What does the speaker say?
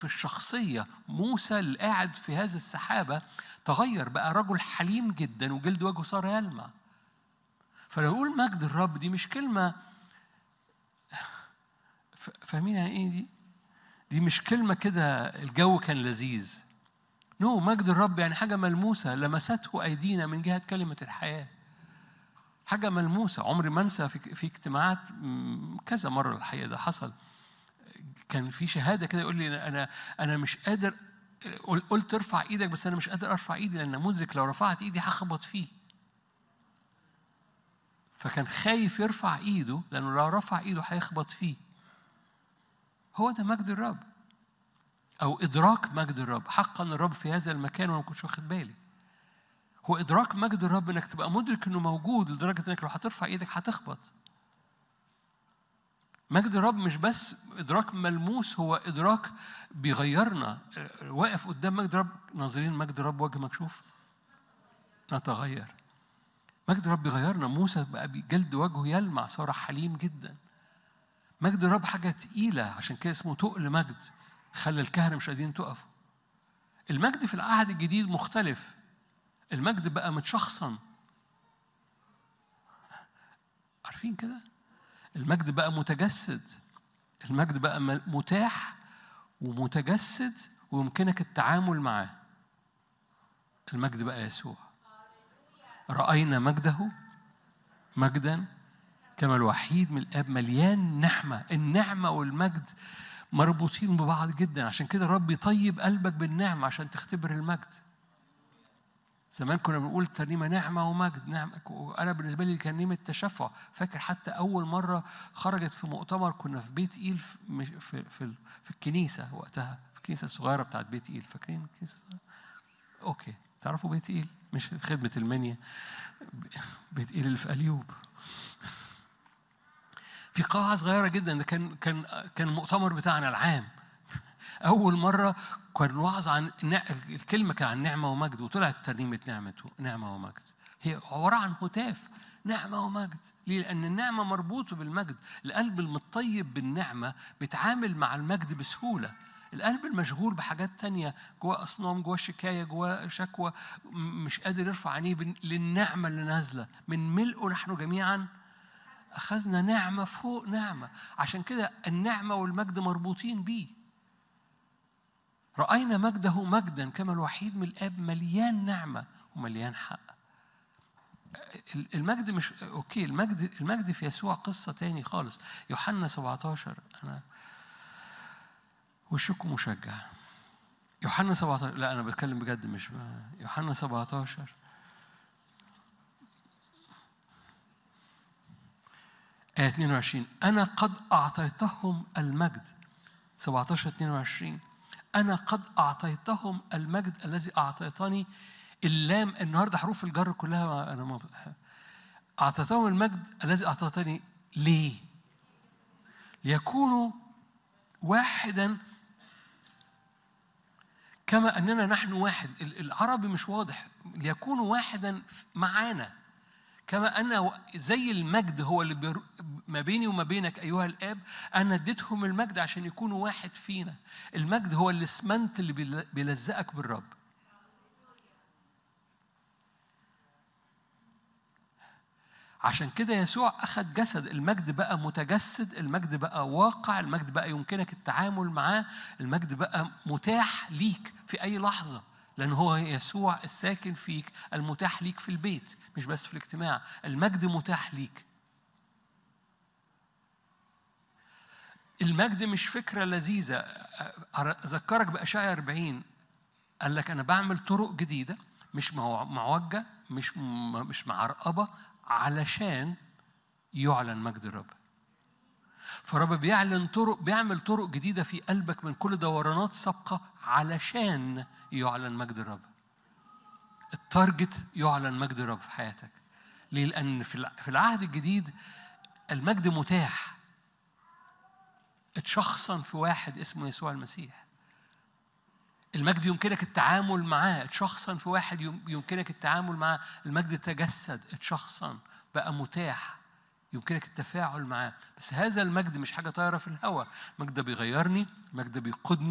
في الشخصية موسى اللي قاعد في هذه السحابة تغير بقى رجل حليم جدا وجلد وجهه صار يلمع فلما يقول مجد الرب دي مش كلمة فاهمين يعني ايه دي؟ دي مش كلمة كده الجو كان لذيذ نو no, مجد الرب يعني حاجة ملموسة لمسته أيدينا من جهة كلمة الحياة حاجة ملموسة عمري ما أنسى في, في اجتماعات كذا مرة الحقيقة ده حصل كان في شهادة كده يقول لي أنا أنا مش قادر قلت ارفع ايدك بس انا مش قادر ارفع ايدي لان مدرك لو رفعت ايدي هخبط فيه فكان خايف يرفع ايده لانه لو رفع ايده هيخبط فيه هو ده مجد الرب او ادراك مجد الرب حقا الرب في هذا المكان وانا ما كنتش واخد بالي هو ادراك مجد الرب انك تبقى مدرك انه موجود لدرجه انك لو هترفع ايدك هتخبط مجد الرب مش بس ادراك ملموس هو ادراك بيغيرنا واقف قدام مجد الرب ناظرين مجد الرب وجه مكشوف نتغير مجد الرب بيغيرنا موسى بقى بجلد وجهه يلمع صار حليم جدا مجد الرب حاجه تقيله عشان كده اسمه تقل مجد خلى الكهنه مش قادرين تقفوا المجد في العهد الجديد مختلف المجد بقى متشخصن عارفين كده المجد بقى متجسد المجد بقى متاح ومتجسد ويمكنك التعامل معاه المجد بقى يسوع رأينا مجده مجدا كما الوحيد من الآب مليان نعمة النعمة والمجد مربوطين ببعض جدا عشان كده الرب يطيب قلبك بالنعمة عشان تختبر المجد زمان كنا بنقول ترنيمه نعمه ومجد نعمه انا بالنسبه لي كان نعمه تشفع فاكر حتى اول مره خرجت في مؤتمر كنا في بيت ايل في في في, في الكنيسه وقتها في الكنيسه الصغيره بتاعت بيت ايل فاكرين الكنيسه اوكي تعرفوا بيت ايل مش خدمه المنيا بيت ايل اللي في اليوب في قاعه صغيره جدا ده كان كان كان المؤتمر بتاعنا العام أول مرة كان وعظ عن الكلمة كان عن نعمة ومجد وطلعت ترنيمة نعمة نعمة ومجد هي عبارة عن هتاف نعمة ومجد ليه؟ لأن النعمة مربوطة بالمجد القلب المطيب بالنعمة بيتعامل مع المجد بسهولة القلب المشغول بحاجات تانية جواه أصنام جواه شكاية جواه شكوى مش قادر يرفع عينيه للنعمة اللي نازلة من ملئه نحن جميعا أخذنا نعمة فوق نعمة عشان كده النعمة والمجد مربوطين بيه رأينا مجده مجدا كما الوحيد من الآب مليان نعمة ومليان حق المجد مش اوكي المجد المجد في يسوع قصه تاني خالص يوحنا 17 انا وشكم مشجع يوحنا 17 لا انا بتكلم بجد مش يوحنا 17 آية 22 أنا قد أعطيتهم المجد 17 22 أنا قد أعطيتهم المجد الذي أعطيتني اللام النهارده حروف الجر كلها أنا ما أعطيتهم المجد الذي أعطيتني ليه؟ ليكونوا واحدا كما أننا نحن واحد العربي مش واضح ليكونوا واحدا معانا كما أن زي المجد هو اللي بير... ما بيني وما بينك أيها الآب أنا اديتهم المجد عشان يكونوا واحد فينا المجد هو الاسمنت اللي بيلزقك بالرب عشان كده يسوع أخذ جسد المجد بقى متجسد المجد بقى واقع المجد بقى يمكنك التعامل معاه المجد بقى متاح ليك في أي لحظة لأن هو يسوع الساكن فيك المتاح ليك في البيت مش بس في الاجتماع المجد متاح ليك المجد مش فكرة لذيذة أذكرك بأشعيا 40 قال لك أنا بعمل طرق جديدة مش معوجة مش مش معرقبة علشان يعلن مجد الرب فرب بيعلن طرق بيعمل طرق جديدة في قلبك من كل دورانات سابقة علشان يعلن مجد الرب التارجت يعلن مجد الرب في حياتك ليه؟ لأن في العهد الجديد المجد متاح اتشخصن في واحد اسمه يسوع المسيح المجد يمكنك التعامل معاه اتشخصن في واحد يمكنك التعامل معاه المجد تجسد اتشخصن بقى متاح يمكنك التفاعل معاه بس هذا المجد مش حاجة طايرة في الهواء المجد ده بيغيرني المجد ده بيقودني